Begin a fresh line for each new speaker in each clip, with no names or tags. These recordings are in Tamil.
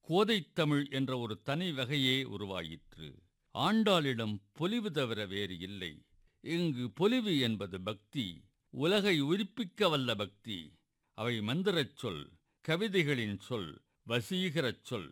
கோதைத்தமிழ் என்ற ஒரு தனி வகையே உருவாயிற்று ஆண்டாளிடம் பொலிவு தவிர வேறு இல்லை இங்கு பொலிவு என்பது பக்தி உலகை உயிர்ப்பிக்க வல்ல பக்தி அவை மந்திரச் சொல் கவிதைகளின் சொல் வசீகரச் சொல்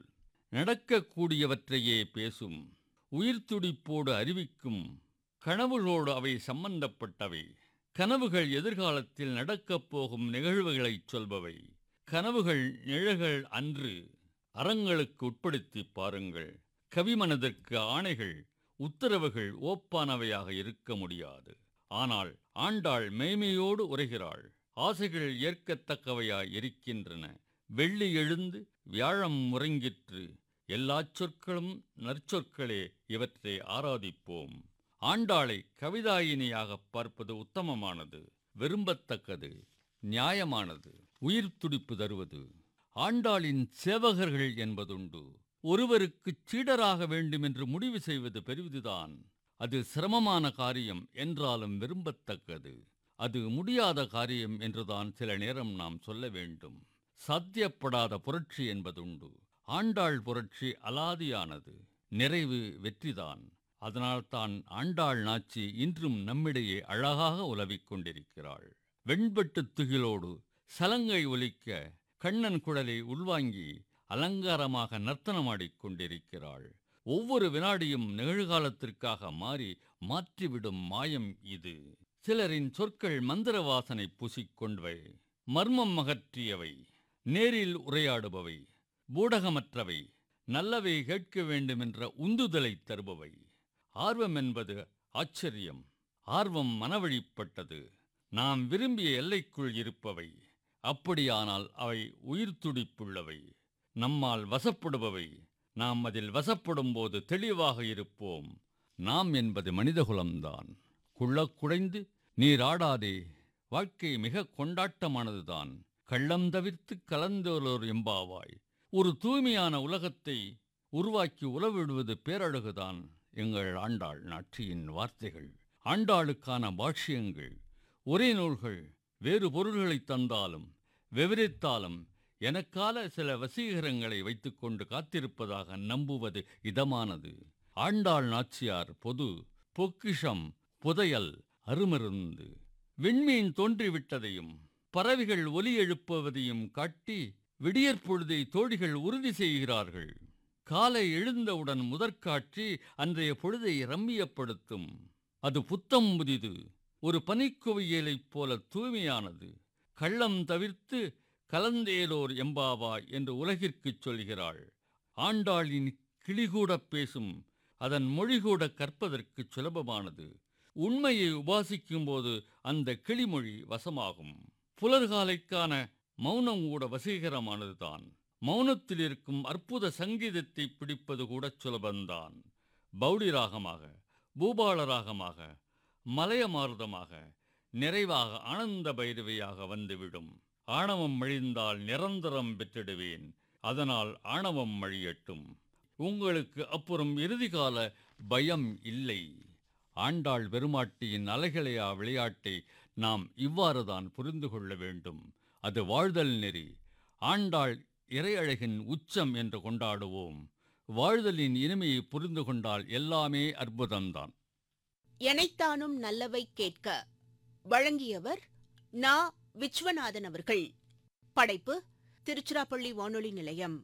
நடக்கக்கூடியவற்றையே பேசும் உயிர்த்துடிப்போடு அறிவிக்கும் கனவுகளோடு அவை சம்பந்தப்பட்டவை கனவுகள் எதிர்காலத்தில் நடக்கப் போகும் நிகழ்வுகளைச் சொல்பவை கனவுகள் நிழல்கள் அன்று அறங்களுக்கு உட்படுத்தி பாருங்கள் கவிமனதிற்கு ஆணைகள் உத்தரவுகள் ஓப்பானவையாக இருக்க முடியாது ஆனால் ஆண்டாள் மேய்மையோடு உரைகிறாள் ஆசைகள் ஏற்கத்தக்கவையாய் இருக்கின்றன வெள்ளி எழுந்து வியாழம் முறங்கிற்று எல்லாச் சொற்களும் நற்சொற்களே இவற்றை ஆராதிப்போம் ஆண்டாளை கவிதாயினியாகப் பார்ப்பது உத்தமமானது விரும்பத்தக்கது நியாயமானது உயிர் துடிப்பு தருவது ஆண்டாளின் சேவகர்கள் என்பதுண்டு ஒருவருக்குச் சீடராக வேண்டும் என்று முடிவு செய்வது பெரிதுதான் அது சிரமமான காரியம் என்றாலும் விரும்பத்தக்கது அது முடியாத காரியம் என்றுதான் சில நேரம் நாம் சொல்ல வேண்டும் சாத்தியப்படாத புரட்சி என்பதுண்டு ஆண்டாள் புரட்சி அலாதியானது நிறைவு வெற்றிதான் அதனால்தான் ஆண்டாள் நாச்சி இன்றும் நம்மிடையே அழகாக உலவிக் கொண்டிருக்கிறாள் வெண்பட்டுத் துகிலோடு சலங்கை ஒலிக்க கண்ணன் குழலை உள்வாங்கி அலங்காரமாக நர்த்தனமாடிக் கொண்டிருக்கிறாள் ஒவ்வொரு வினாடியும் நிகழ்காலத்திற்காக மாறி மாற்றிவிடும் மாயம் இது சிலரின் சொற்கள் மந்திர வாசனை பூசிக்கொண்டவை மர்மம் அகற்றியவை நேரில் உரையாடுபவை பூடகமற்றவை நல்லவை கேட்க வேண்டுமென்ற உந்துதலை தருபவை ஆர்வம் என்பது ஆச்சரியம் ஆர்வம் மனவழிப்பட்டது நாம் விரும்பிய எல்லைக்குள் இருப்பவை அப்படியானால் அவை உயிர் துடிப்புள்ளவை நம்மால் வசப்படுபவை நாம் அதில் வசப்படும் போது தெளிவாக இருப்போம் நாம் என்பது மனிதகுலம்தான் குள்ளக் குடைந்து நீராடாதே வாழ்க்கை மிக கொண்டாட்டமானதுதான் கள்ளம் தவிர்த்து கலந்தோலோர் எம்பாவாய் ஒரு தூய்மையான உலகத்தை உருவாக்கி உலவிடுவது பேரழகுதான் எங்கள் ஆண்டாள் நாட்டியின் வார்த்தைகள் ஆண்டாளுக்கான பாஷ்யங்கள் ஒரே நூல்கள் வேறு பொருள்களை தந்தாலும் விவரித்தாலும் எனக்கால சில வசீகரங்களை வைத்துக்கொண்டு காத்திருப்பதாக நம்புவது இதமானது ஆண்டாள் நாச்சியார் பொது பொக்கிஷம் புதையல் அருமருந்து விண்மீன் தோன்றிவிட்டதையும் பறவைகள் ஒலி எழுப்புவதையும் காட்டி விடியற்பொழுதை தோழிகள் உறுதி செய்கிறார்கள் காலை எழுந்தவுடன் முதற்காட்சி அன்றைய பொழுதை ரம்மியப்படுத்தும் அது புத்தம் புதிது ஒரு பனிக்குவியலைப் போல தூய்மையானது கள்ளம் தவிர்த்து கலந்தேலோர் எம்பாவா என்று உலகிற்குச் சொல்கிறாள் ஆண்டாளின் கிளிகூடப் பேசும் அதன் மொழிகூட கற்பதற்கு சுலபமானது உண்மையை உபாசிக்கும்போது அந்த கிளிமொழி வசமாகும் புலர்காலைக்கான மௌனம் கூட வசீகரமானதுதான் மௌனத்தில் இருக்கும் அற்புத சங்கீதத்தை பிடிப்பது கூட சுலபந்தான் பௌடி ராகமாக பூபால ராகமாக மலையமாருதமாக நிறைவாக ஆனந்த பைரவியாக வந்துவிடும் ஆணவம் மழிந்தால் நிரந்தரம் பெற்றிடுவேன் அதனால் ஆணவம் மழியட்டும் உங்களுக்கு அப்புறம் இறுதிகால பயம் இல்லை ஆண்டாள் பெருமாட்டியின் அலைகளையா விளையாட்டை நாம் இவ்வாறுதான் புரிந்து கொள்ள வேண்டும் அது வாழ்தல் நெறி ஆண்டாள் இறையழகின் உச்சம் என்று கொண்டாடுவோம் வாழ்தலின் இனிமையை புரிந்து கொண்டால் எல்லாமே அற்புதம்தான்
எனைத்தானும் நல்லவை கேட்க வழங்கியவர் நா விஸ்வநாதன் அவர்கள் படைப்பு திருச்சிராப்பள்ளி வானொலி நிலையம்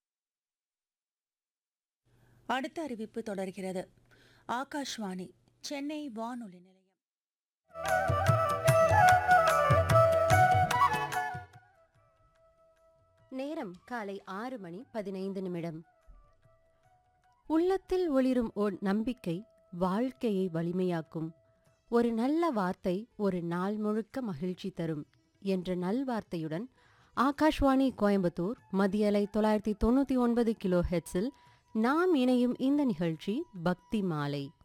அடுத்த அறிவிப்பு தொடர்கிறது ஆகாஷ்வாணி சென்னை வானொலி நிலையம்
நேரம் காலை ஆறு மணி பதினைந்து நிமிடம் உள்ளத்தில் ஒளிரும் ஓர் நம்பிக்கை வாழ்க்கையை வலிமையாக்கும் ஒரு நல்ல வார்த்தை ஒரு நாள் முழுக்க மகிழ்ச்சி தரும் என்ற நல்வார்த்தையுடன் ஆகாஷ்வாணி கோயம்புத்தூர் மதியலை தொள்ளாயிரத்தி தொண்ணூற்றி ஒன்பது கிலோ ஹெட்ஸில் நாம் இணையும் இந்த நிகழ்ச்சி பக்தி மாலை